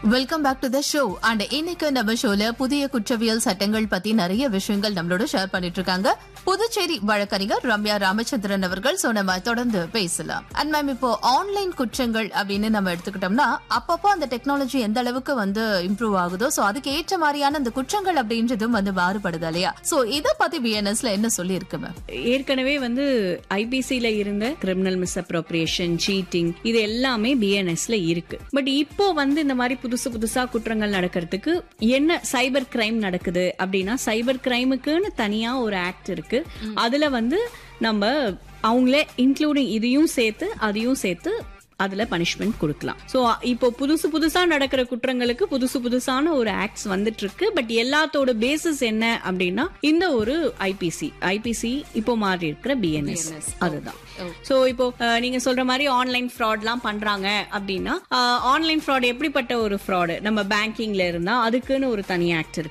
welcome back to the show and இன்னைக்கு நம்ம ஷோல புதிய குற்றவியல் சட்டங்கள் பத்தி நிறைய விஷயங்கள் நம்மளோட ஷேர் பண்ணிட்டு இருக்காங்க புதுச்சேரி வழக்கறிஞர் ரம்யா ராமச்சந்திரன் அவர்கள் சோ நம்ம தொடர்ந்து பேசலாம் அண்ட் மேம் இப்போ ஆன்லைன் குற்றங்கள் அப்படின்னு நம்ம எடுத்துக்கிட்டோம்னா அப்பப்போ அந்த டெக்னாலஜி எந்த அளவுக்கு வந்து இம்ப்ரூவ் ஆகுதோ சோ அதுக்கு ஏற்ற மாதிரியான அந்த குற்றங்கள் அப்படின்றதும் வந்து மாறுபடுது இல்லையா சோ இத பத்தி பிஎன்எஸ்ல என்ன சொல்லி இருக்கு மேம் ஏற்கனவே வந்து ஐபிசில இருந்த கிரிமினல் மிஸ் அப்ரோப்ரியேஷன் சீட்டிங் இது எல்லாமே பிஎன்எஸ்ல இருக்கு பட் இப்போ வந்து இந்த மாதிரி புதுசு புதுசா குற்றங்கள் நடக்கிறதுக்கு என்ன சைபர் கிரைம் நடக்குது அப்படின்னா சைபர் கிரைமுக்குன்னு தனியா ஒரு ஆக்ட் இருக்கு அதுல வந்து நம்ம அவங்களே இன்க்ளூடிங் இதையும் சேர்த்து அதையும் சேர்த்து அதுல பனிஷ்மெண்ட் கொடுக்கலாம் சோ இப்போ புதுசு புதுசா நடக்கிற குற்றங்களுக்கு புதுசு புதுசான ஒரு ஆக்ட்ஸ் வந்துட்டு இருக்கு பட் எல்லாத்தோட பேசிஸ் என்ன அப்படின்னா இந்த ஒரு ஐபிசி ஐபிசி இப்போ மாறி இருக்கிற பிஎன்எஸ் அதுதான் சோ இப்போ அஹ், நீங்க சொல்ற மாதிரி ஆன்லைன் ஃப்ராட்லாம் பண்றாங்க அப்படின்னா ஆன்லைன் ஃப்ராட் எப்படிப்பட்ட ஒரு ஃப்ராடு நம்ம பேங்கிங்ல இருந்தா அதுக்குன்னு ஒரு தனி ஆக்ட் இருக்கு